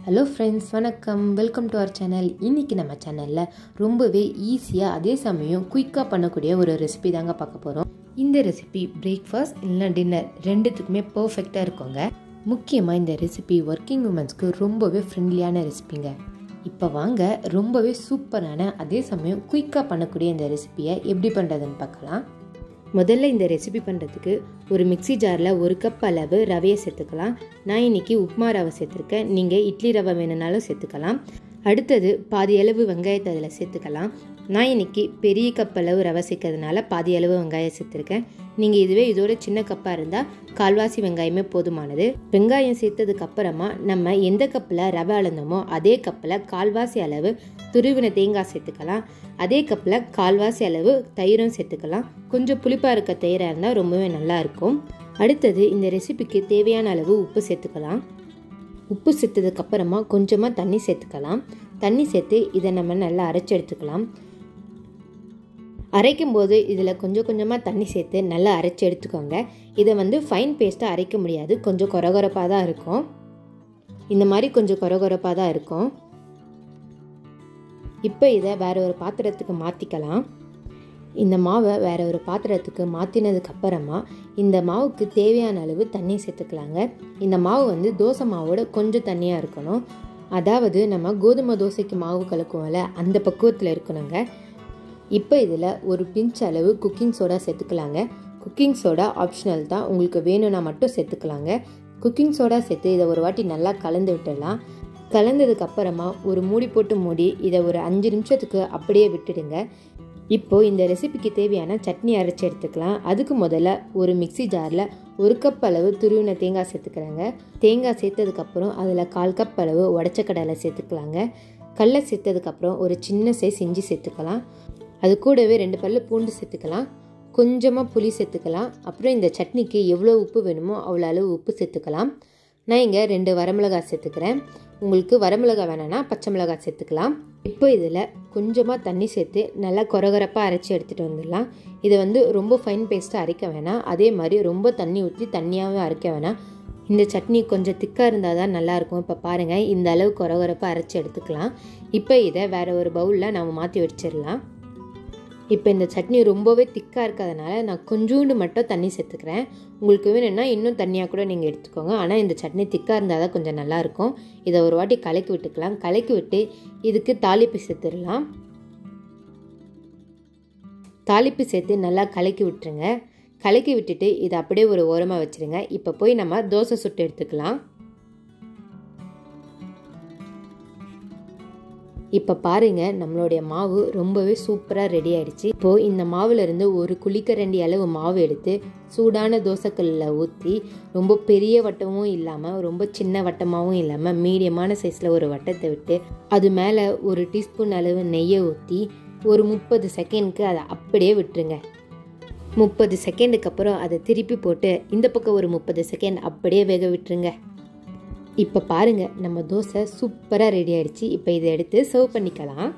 hello friends வணக்கம் welcome to our channel இன்றைக்கி நம்ம சேனலில் ரொம்பவே ஈஸியாக அதே சமயம் குயிக்காக பண்ணக்கூடிய ஒரு ரெசிபி தாங்க பார்க்க போகிறோம் இந்த ரெசிபி பிரேக்ஃபாஸ்ட் இல்லைனா டின்னர் ரெண்டுத்துக்குமே பர்ஃபெக்டாக இருக்குங்க முக்கியமாக இந்த ரெசிபி ஒர்க்கிங் உமன்ஸ்க்கு ரொம்பவே ஃப்ரெண்ட்லியான ரெசிபிங்க இப்போ வாங்க ரொம்பவே சூப்பரான அதே சமயம் குயிக்காக பண்ணக்கூடிய இந்த ரெசிபியை எப்படி பண்ணுறதுன்னு பார்க்கலாம் முதல்ல இந்த ரெசிபி பண்ணுறதுக்கு ஒரு மிக்சி ஜாரில் ஒரு கப் அளவு ரவையை சேர்த்துக்கலாம் நான் இன்றைக்கி உப்மா ரவை சேர்த்துருக்கேன் நீங்கள் இட்லி ரவை வேணுனாலும் சேர்த்துக்கலாம் அடுத்தது பாதி அளவு வெங்காயத்தை அதில் சேர்த்துக்கலாம் நான் இன்றைக்கி பெரிய கப் அளவு ரவை சேர்க்கறதுனால பாதி அளவு வெங்காயம் சேர்த்துருக்கேன் நீங்கள் இதுவே இதோட சின்ன கப்பாக இருந்தால் கால்வாசி வெங்காயமே போதுமானது வெங்காயம் சேர்த்ததுக்கு அப்புறமா நம்ம எந்த கப்பில் ரவை அளந்தோமோ அதே கப்பில் கால்வாசி அளவு துருவின தேங்காய் சேர்த்துக்கலாம் அதே கப்பில் கால்வாசி அளவு தயிரும் சேர்த்துக்கலாம் கொஞ்சம் புளிப்பாக இருக்க தயிராக இருந்தால் ரொம்பவே நல்லாயிருக்கும் அடுத்தது இந்த ரெசிபிக்கு தேவையான அளவு உப்பு சேர்த்துக்கலாம் உப்பு சேர்த்ததுக்கு அப்புறமா கொஞ்சமாக தண்ணி சேர்த்துக்கலாம் தண்ணி சேர்த்து இதை நம்ம நல்லா அரைச்சி எடுத்துக்கலாம் அரைக்கும் போது இதில் கொஞ்சம் கொஞ்சமாக தண்ணி சேர்த்து நல்லா அரைச்சி எடுத்துக்கோங்க இதை வந்து ஃபைன் பேஸ்ட்டாக அரைக்க முடியாது கொஞ்சம் கொரகொரப்பாக தான் இருக்கும் இந்த மாதிரி கொஞ்சம் கொரகொரப்பாக தான் இருக்கும் இப்போ இதை வேற ஒரு பாத்திரத்துக்கு மாற்றிக்கலாம் இந்த மாவை வேற ஒரு பாத்திரத்துக்கு மாற்றினதுக்கு அப்புறமா இந்த மாவுக்கு தேவையான அளவு தண்ணி சேர்த்துக்கலாங்க இந்த மாவு வந்து தோசை மாவோட கொஞ்சம் தண்ணியாக இருக்கணும் அதாவது நம்ம கோதுமை தோசைக்கு மாவு கலக்குவோம்ல அந்த பக்குவத்தில் இருக்கணுங்க இப்போ இதில் ஒரு பிஞ்ச் அளவு குக்கிங் சோடா சேர்த்துக்கலாங்க குக்கிங் சோடா ஆப்ஷனல் தான் உங்களுக்கு வேணும்னா மட்டும் சேர்த்துக்கலாங்க குக்கிங் சோடா சேர்த்து இதை ஒரு வாட்டி நல்லா கலந்து விட்டுடலாம் கலந்ததுக்கு அப்புறமா ஒரு மூடி போட்டு மூடி இதை ஒரு அஞ்சு நிமிஷத்துக்கு அப்படியே விட்டுடுங்க இப்போ இந்த ரெசிபிக்கு தேவையான சட்னி அரைச்சி எடுத்துக்கலாம் அதுக்கு முதல்ல ஒரு மிக்சி ஜாரில் ஒரு கப் அளவு துருவின தேங்காய் சேர்த்துக்கிறாங்க தேங்காய் சேர்த்ததுக்கப்புறம் அதில் கால் கப் அளவு உடச்ச கடலை சேர்த்துக்கலாங்க கடலை சேர்த்ததுக்கப்புறம் ஒரு சின்ன சைஸ் இஞ்சி சேர்த்துக்கலாம் அது கூடவே ரெண்டு பல்லு பூண்டு சேர்த்துக்கலாம் கொஞ்சமாக புளி சேர்த்துக்கலாம் அப்புறம் இந்த சட்னிக்கு எவ்வளோ உப்பு வேணுமோ அவ்வளோ அளவு உப்பு சேர்த்துக்கலாம் நான் இங்கே ரெண்டு வரமிளகாய் சேர்த்துக்கிறேன் உங்களுக்கு வரமிளகாய் வேணான்னா பச்சை மிளகாய் சேர்த்துக்கலாம் இப்போ இதில் கொஞ்சமாக தண்ணி சேர்த்து நல்லா கொரகரப்பாக அரைச்சி எடுத்துகிட்டு வந்துடலாம் இதை வந்து ரொம்ப ஃபைன் பேஸ்ட்டாக அரைக்க வேணாம் அதே மாதிரி ரொம்ப தண்ணி ஊற்றி தண்ணியாகவே அரைக்க வேணாம் இந்த சட்னி கொஞ்சம் திக்காக இருந்தால் தான் நல்லாயிருக்கும் இப்போ பாருங்கள் இந்த அளவு கொரகொரப்பாக அரைச்சி எடுத்துக்கலாம் இப்போ இதை வேறு ஒரு பவுலில் நம்ம மாற்றி வச்சிடலாம் இப்போ இந்த சட்னி ரொம்பவே திக்காக இருக்கிறதுனால நான் கொஞ்சோண்டு மட்டும் தண்ணி சேர்த்துக்கிறேன் உங்களுக்கு வேணும்னா இன்னும் தண்ணியாக கூட நீங்கள் எடுத்துக்கோங்க ஆனால் இந்த சட்னி திக்காக இருந்தால் தான் கொஞ்சம் நல்லாயிருக்கும் இதை ஒரு வாட்டி கலக்கி விட்டுக்கலாம் கலக்கி விட்டு இதுக்கு தாளிப்பு சேர்த்துடலாம் தாளிப்பு சேர்த்து நல்லா கலக்கி விட்டுருங்க கலக்கி விட்டுட்டு இதை அப்படியே ஒரு ஓரமாக வச்சுருங்க இப்போ போய் நம்ம தோசை சுட்டு எடுத்துக்கலாம் இப்போ பாருங்க நம்மளுடைய மாவு ரொம்பவே சூப்பராக ரெடி ஆயிடுச்சு இப்போது இந்த மாவுல இருந்து ஒரு குளிக்கரண்டி அளவு மாவு எடுத்து சூடான தோசைக்கல்லில் ஊற்றி ரொம்ப பெரிய வட்டமும் இல்லாமல் ரொம்ப சின்ன வட்டமாகவும் இல்லாமல் மீடியமான சைஸில் ஒரு வட்டத்தை விட்டு அது மேலே ஒரு டீஸ்பூன் அளவு நெய்யை ஊற்றி ஒரு முப்பது செகண்ட்க்கு அதை அப்படியே விட்டுருங்க முப்பது செகண்டுக்கு அப்புறம் அதை திருப்பி போட்டு இந்த பக்கம் ஒரு முப்பது செகண்ட் அப்படியே வேக விட்டுருங்க இப்போ பாருங்க நம்ம தோசை சூப்பராக ரெடி ஆயிடுச்சு இப்போ இதை எடுத்து சர்வ் பண்ணிக்கலாம்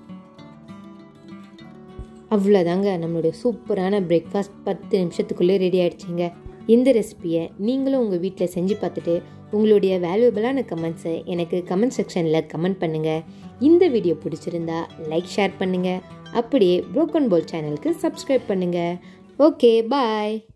அவ்வளோதாங்க நம்மளுடைய சூப்பரான பிரேக்ஃபாஸ்ட் பத்து நிமிஷத்துக்குள்ளே ரெடி ஆயிடுச்சுங்க இந்த ரெசிப்பியை நீங்களும் உங்கள் வீட்டில் செஞ்சு பார்த்துட்டு உங்களுடைய வேல்யூபிளான கமெண்ட்ஸை எனக்கு கமெண்ட் செக்ஷனில் கமெண்ட் பண்ணுங்கள் இந்த வீடியோ பிடிச்சிருந்தா லைக் ஷேர் பண்ணுங்கள் அப்படியே ப்ரோக்கன் போல் சேனலுக்கு சப்ஸ்கிரைப் பண்ணுங்கள் ஓகே பாய்